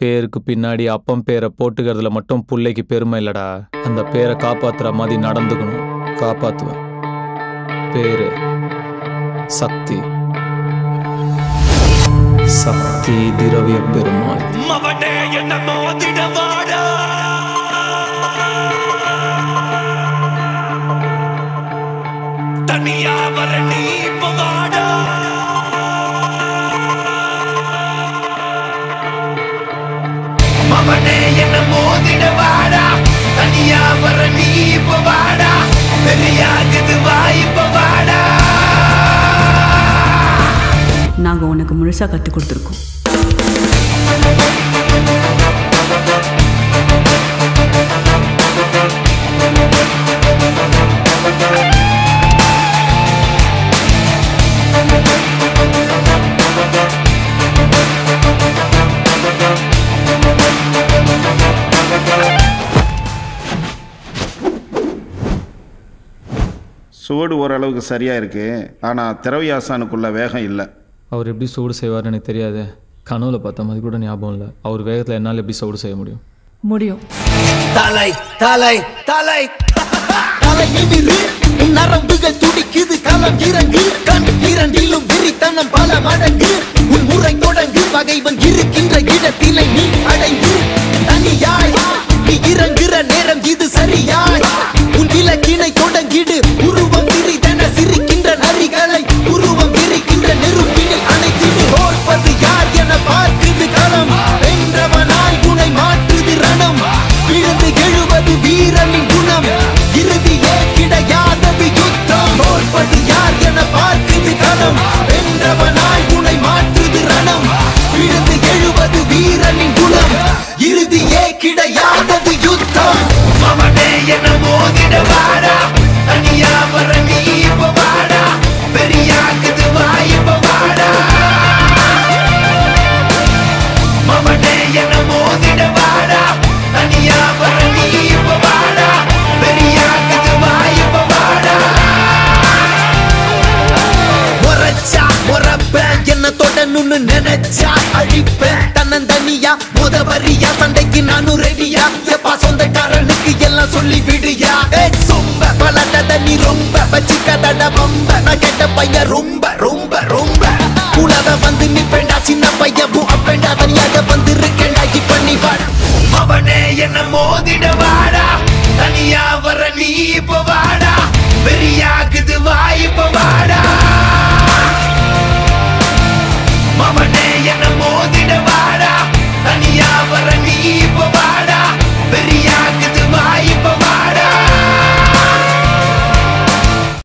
பேருக்கு பின்னாடி அப்பம் பேரை போட்டுக்கிறதுல மட்டும் புள்ளைக்கு பெருமை இல்லடா அந்த பேரை காப்பாத்துற மாதிரி நடந்துக்கணும் காப்பாத்துவேன் பேரு சக்தி சக்தி திரவிய பெருமாள் மவனே என்ன மோதிட வாடா தனியா வர நீ இப்ப வாடா மவனே என்ன மோதிட வாடா தனியா வர நீ இப்ப வாடா பெரியாகுது வா இப்ப வாடா நாங்கள் உனக்கு முழுசாக கற்றுக் கொடுத்துருக்கோம் சுவடு ஓரளவுக்கு சரியாக இருக்கு ஆனால் திரவியாசானுக்குள்ள வேகம் இல்லை அவர் எப்படி சூடு செய்வார்னு எனக்கு தெரியாது கனவுல பார்த்த மாதிரி கூட ஞாபகம் இல்லை அவர் வேகத்தில் என்னால் எப்படி சூடு செய்ய முடியும் முடியும் தலை தலை தலை தலையினிரு நரம்புகள் துடிக்குது களம் இறங்கு கண் இரண்டிலும் விரித்தனம் பல மடங்கு உன் முறை தொடங்கு பகைவன் இருக்கின்ற இடத்தினை நீ அடைந்து தனியாய் நீ இறங்குற நேரம் இது சரியாய் உன் இலக்கினை தொடங்கிடு உருவம் சிறிதென சிரிக்கின்ற நரிகளை உருவம் விரிக்கின்ற நெருப்பினில் அணைத்திடு தோற்பது யார் என பார்க்குது களம் வென்றவனாய் உனை மாற்றுது ரணம் விழுந்து எழுவது வீரனின் குணம் இறுதியே கிடையாதது யுத்தம் தோற்பது யார் என பார்க்குது களம் வென்றவனாய் உனை மாற்றுது ரணம் விழுந்து எழுவது வீரனின் குணம் இறுதியே கிடையாதது யுத்தம் மவனே என்ன மோதிட வாடா தனியா வர நீ இப்ப வாடா பெரியாக்குது வா இப்ப வாடா மவனே என்ன மோதிட வாடா தனியா வர நீ இப்ப வாடா பெரியாக்குது வா இப்ப வாடா முறைச்சா முறைப்பேன் என்ன தொடணும்னு நினைச்சா அழிப்பேன் தன்னந்தனியா முத வரியா சண்டைக்கு நானும் ரெடியா எப்பா சொந்தக்காரனுக்கு எல்லாம் சொல்லி விடுயா ஏய், சொம்ப பலட்டத நீ ரொம்ப வச்சுக்கதட வம்ப நான் கேட்ட பையன் ரொம்ப ரொம்ப ரொம்ப உலக வந்து நிப்பேண்டா சின்ன பையன் பூ அப்பேண்டா தனியாக வந்து